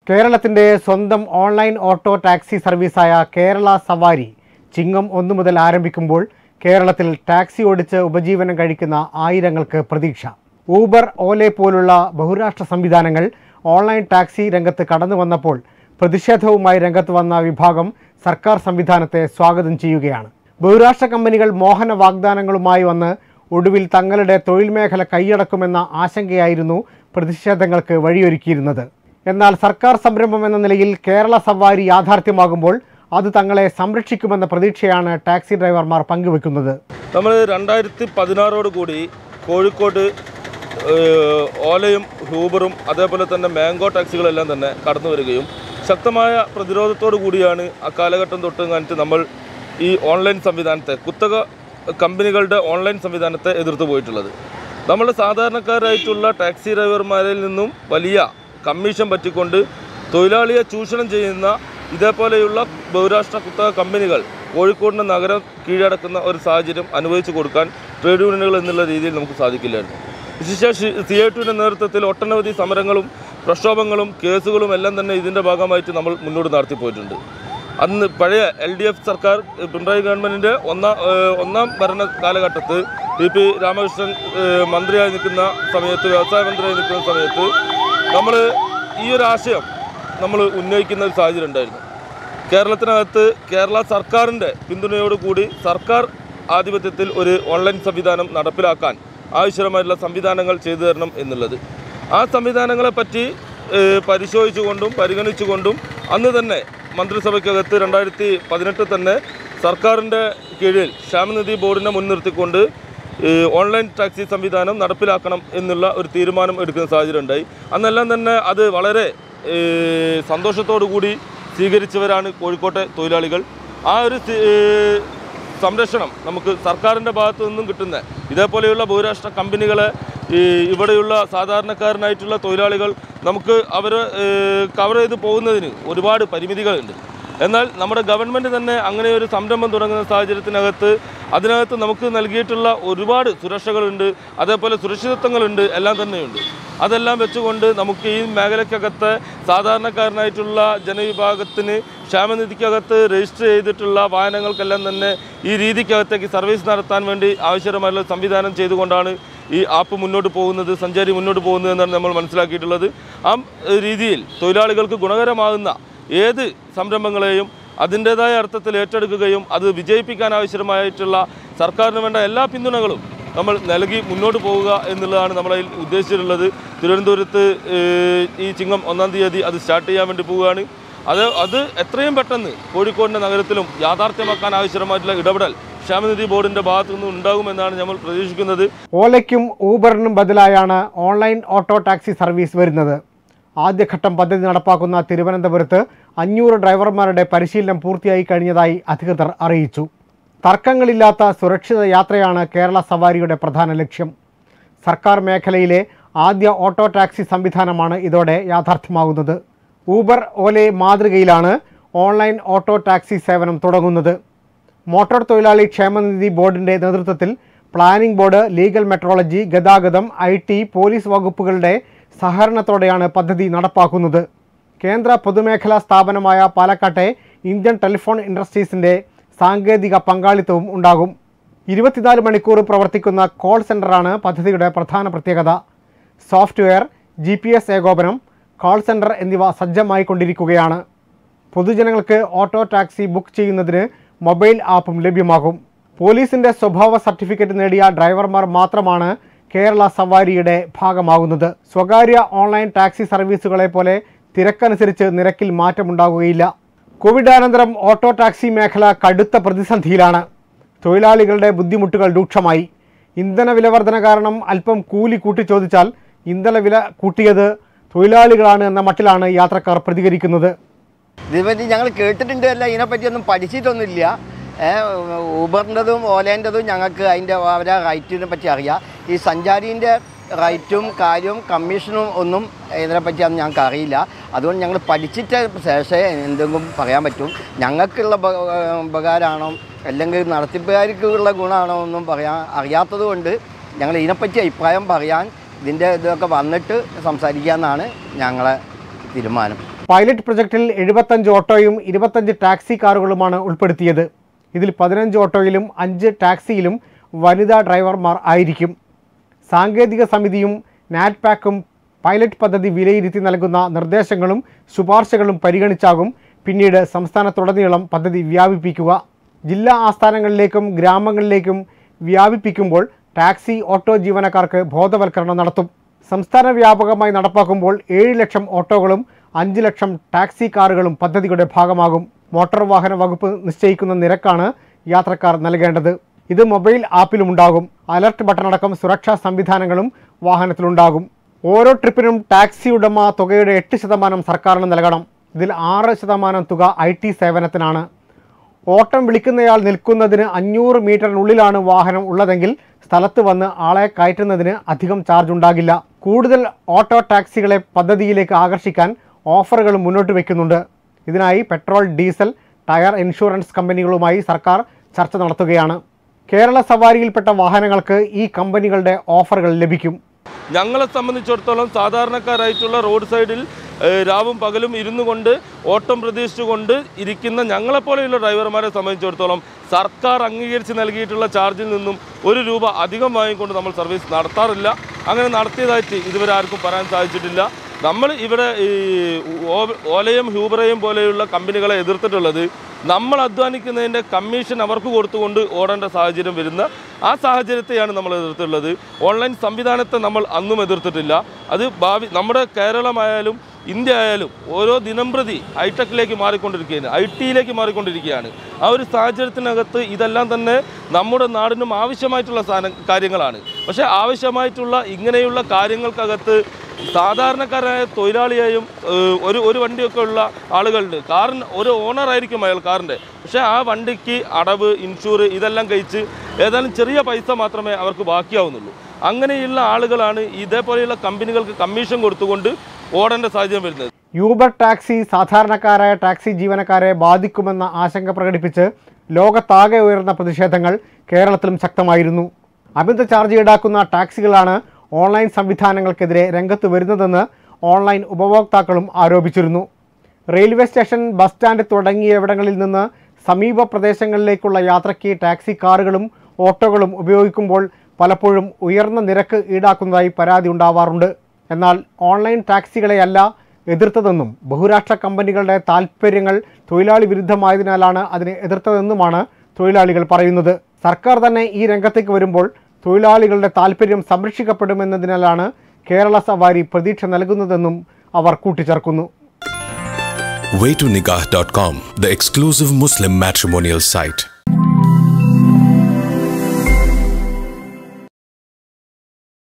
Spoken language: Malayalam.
കേരളത്തിന്റെ സ്വന്തം ഓൺലൈൻ ഓട്ടോ ടാക്സി സർവീസായ കേരള സവാരി ചിങ്ങം ഒന്നു മുതൽ ആരംഭിക്കുമ്പോൾ കേരളത്തിൽ ടാക്സി ഓടിച്ച് ഉപജീവനം കഴിക്കുന്ന ആയിരങ്ങൾക്ക് പ്രതീക്ഷ ഊബർ ഓലെ പോലുള്ള ബഹുരാഷ്ട്ര സംവിധാനങ്ങൾ ഓൺലൈൻ ടാക്സി രംഗത്ത് കടന്നു വന്നപ്പോൾ പ്രതിഷേധവുമായി രംഗത്ത് വന്ന വിഭാഗം സർക്കാർ സംവിധാനത്തെ സ്വാഗതം ചെയ്യുകയാണ് ബഹുരാഷ്ട്ര കമ്പനികൾ മോഹന വാഗ്ദാനങ്ങളുമായി വന്ന് ഒടുവിൽ തങ്ങളുടെ തൊഴിൽ മേഖല കൈയടക്കുമെന്ന ആശങ്കയായിരുന്നു പ്രതിഷേധങ്ങൾക്ക് വഴിയൊരുക്കിയിരുന്നത് എന്നാൽ സർക്കാർ സംരംഭം എന്ന നിലയിൽ കേരള സവാരി യാഥാർത്ഥ്യമാകുമ്പോൾ അത് തങ്ങളെ സംരക്ഷിക്കുമെന്ന പ്രതീക്ഷയാണ് ടാക്സി ഡ്രൈവർമാർ പങ്കുവെക്കുന്നത് നമ്മൾ രണ്ടായിരത്തി പതിനാറോട് കൂടി കോഴിക്കോട് ഏഹ്, ഓലയും ഹൂബറും അതേപോലെ തന്നെ മാംഗോ ടാക്സികളെല്ലാം തന്നെ കടന്നു വരികയും ശക്തമായ പ്രതിരോധത്തോടു കൂടിയാണ് ആ കാലഘട്ടം തൊട്ട് കാണിച്ച് നമ്മൾ ഈ ഓൺലൈൻ സംവിധാനത്തെ കുത്തക കമ്പനികളുടെ ഓൺലൈൻ സംവിധാനത്തെ എതിർത്ത് പോയിട്ടുള്ളത് നമ്മൾ സാധാരണക്കാരായിട്ടുള്ള ടാക്സി ഡ്രൈവർമാരിൽ നിന്നും വലിയ കമ്മീഷൻ പറ്റിക്കൊണ്ട് തൊഴിലാളിയെ ചൂഷണം ചെയ്യുന്ന ഇതേപോലെയുള്ള ബഹുരാഷ്ട്ര കുത്തക കമ്പനികൾ കോഴിക്കോടിൻ്റെ നഗരം കീഴടക്കുന്ന ഒരു സാഹചര്യം അനുവദിച്ചു കൊടുക്കാൻ ട്രേഡ് യൂണിയനുകൾ എന്നുള്ള രീതിയിൽ നമുക്ക് സാധിക്കില്ലായിരുന്നു വിശിഷ്ട സി ഐ ടുവിൻ്റെ നേതൃത്വത്തിൽ ഒട്ടനവധി സമരങ്ങളും പ്രക്ഷോഭങ്ങളും കേസുകളും എല്ലാം തന്നെ ഇതിൻ്റെ ഭാഗമായിട്ട് നമ്മൾ മുന്നോട്ട് നടത്തിപ്പോയിട്ടുണ്ട് അന്ന് പഴയ എൽ ഡി എഫ് സർക്കാർ ഏഹ്, പിണറായി ഗവൺമെൻറ്റിൻ്റെ ഒന്നാം ഏഹ്, ഒന്നാം ഭരണ കാലഘട്ടത്ത് പി പി രാമകൃഷ്ണൻ ഏഹ്, മന്ത്രിയായി നിൽക്കുന്ന സമയത്ത് വ്യവസായ മന്ത്രിയായി നിൽക്കുന്ന സമയത്ത് നമ്മൾ ഈ ഒരു ആശയം നമ്മൾ ഉന്നയിക്കുന്ന ഒരു സാഹചര്യം ഉണ്ടായിരുന്നു കേരളത്തിനകത്ത് കേരള സർക്കാരിൻ്റെ പിന്തുണയോടുകൂടി സർക്കാർ ആധിപത്യത്തിൽ ഒരു ഓൺലൈൻ സംവിധാനം നടപ്പിലാക്കാൻ ആവശ്യമായിട്ടുള്ള സംവിധാനങ്ങൾ ചെയ്തു തരണം എന്നുള്ളത് ആ സംവിധാനങ്ങളെ പറ്റി ഏഹ്, പരിശോധിച്ചുകൊണ്ടും പരിഗണിച്ചുകൊണ്ടും അന്ന് തന്നെ മന്ത്രിസഭയ്ക്കകത്ത് രണ്ടായിരത്തി പതിനെട്ട് തന്നെ സർക്കാരിൻ്റെ കീഴിൽ ക്ഷേമനിധി ബോർഡിനെ മുൻനിർത്തിക്കൊണ്ട് ഈ ഓൺലൈൻ ടാക്സി സംവിധാനം നടപ്പിലാക്കണം എന്നുള്ള ഒരു തീരുമാനം എടുക്കുന്ന സാഹചര്യം ഉണ്ടായി അന്നെല്ലാം തന്നെ അത് വളരെ ഏഹ്, സന്തോഷത്തോടു കൂടി സ്വീകരിച്ചവരാണ് കോഴിക്കോട്ടെ തൊഴിലാളികൾ ആ ഒരു സി- ഏഹ്, സംരക്ഷണം നമുക്ക് സർക്കാരിൻ്റെ ഭാഗത്തു നിന്നും കിട്ടുന്ന ഇതേപോലെയുള്ള ബഹുരാഷ്ട്ര കമ്പനികളെ ഈ ഇവിടെയുള്ള സാധാരണക്കാരനായിട്ടുള്ള തൊഴിലാളികൾ നമുക്ക് അവർ കവർ ചെയ്ത് പോകുന്നതിന് ഒരുപാട് പരിമിതികളുണ്ട് എന്നാൽ നമ്മുടെ ഗവൺമെൻറ് തന്നെ അങ്ങനെ ഒരു സംരംഭം തുടങ്ങുന്ന സാഹചര്യത്തിനകത്ത് അതിനകത്ത് നമുക്ക് നൽകിയിട്ടുള്ള ഒരുപാട് സുരക്ഷകളുണ്ട് അതേപോലെ സുരക്ഷിതത്വങ്ങളുണ്ട് എല്ലാം തന്നെയുണ്ട് അതെല്ലാം വെച്ചുകൊണ്ട് നമുക്ക് ഈ മേഖലയ്ക്കകത്ത് സാധാരണക്കാരനായിട്ടുള്ള ജനവിഭാഗത്തിന് ക്ഷേമനിധിക്കകത്ത് രജിസ്റ്റർ ചെയ്തിട്ടുള്ള വാഹനങ്ങൾക്കെല്ലാം തന്നെ ഈ രീതിക്കകത്തേക്ക് സർവീസ് നടത്താൻ വേണ്ടി ആവശ്യമായുള്ള സംവിധാനം ചെയ്തുകൊണ്ടാണ് ഈ ആപ്പ് മുന്നോട്ട് പോകുന്നത് സഞ്ചാരി മുന്നോട്ട് പോകുന്നത് എന്നാണ് നമ്മൾ മനസ്സിലാക്കിയിട്ടുള്ളത് ആ ഏഹ്, രീതിയിൽ തൊഴിലാളികൾക്ക് ഗുണകരമാകുന്ന ഏത് സംരംഭങ്ങളെയും അതിൻ്റേതായ അർത്ഥത്തിൽ ഏറ്റെടുക്കുകയും അത് വിജയിപ്പിക്കാൻ ആവശ്യമായിട്ടുള്ള സർക്കാരിന് വേണ്ട എല്ലാ പിന്തുണകളും നമ്മൾ നൽകി മുന്നോട്ട് പോവുക എന്നുള്ളതാണ് നമ്മളതിൽ ഉദ്ദേശിച്ചിട്ടുള്ളത് തിരുവനന്തപുരത്ത് ഏഹ്, ഈ ചിങ്ങം ഒന്നാം തീയതി അത് സ്റ്റാർട്ട് ചെയ്യാൻ വേണ്ടി പോവുകയാണ് അത് അത് എത്രയും പെട്ടെന്ന് കോഴിക്കോടിൻ്റെ നഗരത്തിലും യാഥാർത്ഥ്യമാക്കാൻ ആവശ്യമായിട്ടുള്ള ഇടപെടൽ ക്ഷേമനിധി ബോർഡിൻ്റെ ഭാഗത്തു നിന്ന് ഉണ്ടാകുമെന്നാണ് നമ്മൾ പ്രതീക്ഷിക്കുന്നത് ഓലയ്ക്കും ഊബറിനും ബദലായാണ് ഓൺലൈൻ ഓട്ടോ ടാക്സി സർവീസ് വരുന്നത് ആദ്യഘട്ടം പദ്ധതി നടപ്പാക്കുന്ന തിരുവനന്തപുരത്ത് അഞ്ഞൂറ് ഡ്രൈവർമാരുടെ പരിശീലനം പൂർത്തിയായി കഴിഞ്ഞതായി അധികൃതർ അറിയിച്ചു തർക്കങ്ങളില്ലാത്ത സുരക്ഷിത യാത്രയാണ് കേരള സവാരിയുടെ പ്രധാന ലക്ഷ്യം സർക്കാർ മേഖലയിലെ ആദ്യ ഓട്ടോ ടാക്സി സംവിധാനമാണ് ഇതോടെ യാഥാർത്ഥ്യമാകുന്നത് ഊബർ ഓലെ മാതൃകയിലാണ് ഓൺലൈൻ ഓട്ടോ ടാക്സി സേവനം തുടങ്ങുന്നത് മോട്ടോർ തൊഴിലാളി ക്ഷേമനിധി ബോർഡിൻ്റെ നേതൃത്വത്തിൽ പ്ലാനിംഗ് ബോർഡ് ലീഗൽ മെട്രോളജി ഗതാഗതം ഐ ടി പോലീസ് വകുപ്പുകളുടെ സഹകരണത്തോടെയാണ് പദ്ധതി നടപ്പാക്കുന്നത് കേന്ദ്ര പൊതുമേഖലാ സ്ഥാപനമായ പാലക്കാട്ടെ ഇന്ത്യൻ ടെലിഫോൺ ഇൻഡസ്ട്രീസിൻ്റെ സാങ്കേതിക പങ്കാളിത്തവും ഉണ്ടാകും ഇരുപത്തിനാല് മണിക്കൂർ പ്രവർത്തിക്കുന്ന കോൾ സെൻ്ററാണ് പദ്ധതിയുടെ പ്രധാന പ്രത്യേകത സോഫ്റ്റ്വെയർ ജി പി എസ് ഏകോപനം കോൾ സെൻ്റർ എന്നിവ സജ്ജമായിക്കൊണ്ടിരിക്കുകയാണ് പൊതുജനങ്ങൾക്ക് ഓട്ടോ ടാക്സി ബുക്ക് ചെയ്യുന്നതിന് മൊബൈൽ ആപ്പും ലഭ്യമാകും പോലീസിന്റെ സ്വഭാവ സർട്ടിഫിക്കറ്റ് നേടിയ ഡ്രൈവർമാർ മാത്രമാണ് കേരള സവാരിയുടെ ഭാഗമാകുന്നത് സ്വകാര്യ ഓൺലൈൻ ടാക്സി സർവീസുകളെ പോലെ തിരക്കനുസരിച്ച് നിരക്കിൽ മാറ്റമുണ്ടാകുകയില്ല കോവിഡാനന്തരം ഓട്ടോ ടാക്സി മേഖല കടുത്ത പ്രതിസന്ധിയിലാണ് തൊഴിലാളികളുടെ ബുദ്ധിമുട്ടുകൾ രൂക്ഷമായി ഇന്ധന വിലവർധന കാരണം അല്പം കൂലി കൂട്ടി ചോദിച്ചാൽ ഇന്ധന വില കൂട്ടിയത് തൊഴിലാളികളാണ് എന്ന മട്ടിലാണ് യാത്രക്കാർ പ്രതികരിക്കുന്നത് ഇതിനെപ്പറ്റി ഞങ്ങൾ കേട്ടിട്ടുണ്ട് അല്ല ഇതിനെപ്പറ്റിയൊന്നും പഠിച്ചിട്ടൊന്നുമില്ല ഊബറിൻ്റെതും ഓലേൻ്റെതും ഞങ്ങൾക്ക് അതിൻ്റെ അവരെ റൈറ്റിനെ പറ്റി അറിയാം ഈ സഞ്ചാരീൻ്റെ റൈറ്റും കാര്യവും കമ്മീഷനും ഒന്നും ഇതിനെപ്പറ്റിയൊന്നും ഞങ്ങൾക്ക് അറിയില്ല അതുകൊണ്ട് ഞങ്ങൾ പഠിച്ചിട്ട് ശേഷമേ എന്തെങ്കിലും പറയാൻ പറ്റും ഞങ്ങൾക്കുള്ള ഉപ- ഉപകാരമാണോ അല്ലെങ്കിൽ നടത്തിപ്പുകാർക്കുള്ള ഗുണമാണോ ഒന്നും പറയാൻ അറിയാത്തത് കൊണ്ട് ഞങ്ങൾ ഇതിനെപ്പറ്റി അഭിപ്രായം പറയാൻ ഇതിൻ്റെ ഇതൊക്കെ വന്നിട്ട് സംസാരിക്കാമെന്നാണ് ഞങ്ങളെ തീരുമാനം പൈലറ്റ് പ്രൊജക്റ്റിൽ എഴുപത്തഞ്ച് ഓട്ടോയും ഇരുപത്തഞ്ച് ടാക്സി കാറുകളുമാണ് ഉൾപ്പെടുത്തിയത് ഇതിൽ പതിനഞ്ച് ഓട്ടോയിലും അഞ്ച് ടാക്സിയിലും വനിതാ ഡ്രൈവർമാർ ആയിരിക്കും സാങ്കേതിക സമിതിയും നാറ്റ്പാക്കും പൈലറ്റ് പദ്ധതി വിലയിരുത്തി നൽകുന്ന നിർദ്ദേശങ്ങളും ശുപാർശകളും പരിഗണിച്ചാകും പിന്നീട് സംസ്ഥാനത്തുടനീളം പദ്ധതി വ്യാപിപ്പിക്കുക ജില്ലാ ആസ്ഥാനങ്ങളിലേക്കും ഗ്രാമങ്ങളിലേക്കും വ്യാപിപ്പിക്കുമ്പോൾ ടാക്സി ഓട്ടോ ജീവനക്കാർക്ക് ബോധവൽക്കരണം നടത്തും സംസ്ഥാന വ്യാപകമായി നടപ്പാക്കുമ്പോൾ ഏഴ് ലക്ഷം ഓട്ടോകളും അഞ്ച് ലക്ഷം ടാക്സി കാറുകളും പദ്ധതിയുടെ ഭാഗമാകും മോട്ടോർ വാഹന വകുപ്പ് നിശ്ചയിക്കുന്ന നിരക്കാണ് യാത്രക്കാർ നൽകേണ്ടത് ഇത് മൊബൈൽ ആപ്പിലുമുണ്ടാകും അലർട്ട് ബട്ടണടക്കം സുരക്ഷാ സംവിധാനങ്ങളും വാഹനത്തിലുണ്ടാകും ഓരോ ട്രിപ്പിനും ടാക്സി ഉടമ തുകയുടെ എട്ട് ശതമാനം സർക്കാരിന് നൽകണം ഇതിൽ ആറ് ശതമാനം തുക ഐ ടി സേവനത്തിനാണ് ഓട്ടം വിളിക്കുന്നയാൾ നിൽക്കുന്നതിന് അഞ്ഞൂറ് മീറ്ററിനുള്ളിലാണ് വാഹനം ഉള്ളതെങ്കിൽ സ്ഥലത്ത് വന്ന് ആളെ കയറ്റുന്നതിന് അധികം ചാർജ് ഉണ്ടാകില്ല കൂടുതൽ ഓട്ടോ ടാക്സികളെ പദ്ധതിയിലേക്ക് ആകർഷിക്കാൻ ഓഫറുകൾ മുന്നോട്ട് വയ്ക്കുന്നുണ്ട് ഇതിനായി പെട്രോൾ ഡീസൽ ടയർ ഇൻഷുറൻസ് കമ്പനികളുമായി സർക്കാർ ചർച്ച നടത്തുകയാണ് കേരള സവാരിയിൽപ്പെട്ട വാഹനങ്ങൾക്ക് ഈ കമ്പനികളുടെ ഓഫറുകൾ ലഭിക്കും ഞങ്ങളെ സംബന്ധിച്ചിടത്തോളം സാധാരണക്കാരായിട്ടുള്ള റോഡ് സൈഡിൽ ഏഹ്, രാവും പകലും ഇരുന്നു കൊണ്ട് ഓട്ടം പ്രതീക്ഷിച്ചുകൊണ്ട് ഇരിക്കുന്ന ഞങ്ങളെപ്പോലെയുള്ള ഡ്രൈവർമാരെ സംബന്ധിച്ചിടത്തോളം സർക്കാർ അംഗീകരിച്ച് നൽകിയിട്ടുള്ള ചാർജിൽ നിന്നും ഒരു രൂപ അധികം വാങ്ങിക്കൊണ്ട് നമ്മൾ സർവീസ് നടത്താറില്ല അങ്ങനെ നടത്തിയതായിട്ട് ഇതുവരെ ആർക്കും പറയാൻ സാധിച്ചിട്ടില്ല നമ്മൾ ഇവിടെ ഈ ഓ- ഓലയും ഹ്യൂബറയും പോലെയുള്ള കമ്പനികളെ എതിർത്തിട്ടുള്ളത് നമ്മൾ അധ്വാനിക്കുന്നതിൻ്റെ കമ്മീഷൻ അവർക്ക് കൊടുത്തുകൊണ്ട് ഓടേണ്ട സാഹചര്യം വരുന്ന ആ സാഹചര്യത്തെയാണ് നമ്മൾ എതിർത്തുള്ളത് ഓൺലൈൻ സംവിധാനത്തെ നമ്മൾ അന്നും എതിർത്തിട്ടില്ല അത് ഭാവി നമ്മുടെ കേരളമായാലും ഇന്ത്യ ആയാലും ഓരോ ദിനം പ്രതി ഹൈടെക്കിലേക്ക് മാറിക്കൊണ്ടിരിക്കുകയാണ് ഐ ടിയിലേക്ക് മാറിക്കൊണ്ടിരിക്കുകയാണ് ആ ഒരു സാഹചര്യത്തിനകത്ത് ഇതെല്ലാം തന്നെ നമ്മുടെ നാടിനും ആവശ്യമായിട്ടുള്ള സാധന കാര്യങ്ങളാണ് പക്ഷേ ആവശ്യമായിട്ടുള്ള ഇങ്ങനെയുള്ള കാര്യങ്ങൾക്കകത്ത് സാധാരണക്കാരായ തൊഴിലാളിയായും ഏഹ്, ഒരു ഒരു വണ്ടിയൊക്കെ ഉള്ള ആളുകളുണ്ട് കാറിന് ഒരു ഓണറായിരിക്കും അയാൾ കാറിൻ്റെ പക്ഷേ ആ വണ്ടിക്ക് അടവ് ഇൻഷൂർ ഇതെല്ലാം കഴിച്ച് ഏതായാലും ചെറിയ പൈസ മാത്രമേ അവർക്ക് ബാക്കിയാവുന്നുള്ളൂ അങ്ങനെയുള്ള ആളുകളാണ് ഇതേപോലെയുള്ള കമ്പനികൾക്ക് കമ്മീഷൻ കൊടുത്തുകൊണ്ട് ഓടേണ്ട സാഹചര്യം വരുന്നത് യൂബർ ടാക്സി സാധാരണക്കാരായ ടാക്സി ജീവനക്കാരെ ബാധിക്കുമെന്ന ആശങ്ക പ്രകടിപ്പിച്ച് ലോകത്താകെ ഉയർന്ന പ്രതിഷേധങ്ങൾ കേരളത്തിലും ശക്തമായിരുന്നു അമിത ചാർജ് ഈടാക്കുന്ന ടാക്സികളാണ് ഓൺലൈൻ സംവിധാനങ്ങൾക്കെതിരെ രംഗത്ത് വരുന്നതെന്ന് ഓൺലൈൻ ഉപഭോക്താക്കളും ആരോപിച്ചിരുന്നു റെയിൽവേ സ്റ്റേഷൻ ബസ് സ്റ്റാൻഡ് തുടങ്ങിയവിടങ്ങളിൽ നിന്ന് സമീപ പ്രദേശങ്ങളിലേക്കുള്ള യാത്രയ്ക്ക് ടാക്സി കാറുകളും ഓട്ടോകളും ഉപയോഗിക്കുമ്പോൾ പലപ്പോഴും ഉയർന്ന നിരക്ക് ഈടാക്കുന്നതായി പരാതി ഉണ്ടാവാറുണ്ട് എന്നാൽ ഓൺലൈൻ ടാക്സികളെയല്ല എതിർത്തതെന്നും ബഹുരാഷ്ട്ര കമ്പനികളുടെ താൽപ്പര്യങ്ങൾ തൊഴിലാളി വിരുദ്ധമായതിനാലാണ് അതിനെ എതിർത്തതെന്നുമാണ് തൊഴിലാളികൾ പറയുന്നത് സർക്കാർ തന്നെ ഈ രംഗത്തേക്ക് വരുമ്പോൾ തൊഴിലാളികളുടെ താൽപ്പര്യം സംരക്ഷിക്കപ്പെടുമെന്നതിനാലാണ് കേരള സവാരി പ്രതീക്ഷ നൽകുന്നതെന്നും അവർ കൂട്ടിച്ചേർക്കുന്നു waytonikah.com, the exclusive Muslim matrimonial site.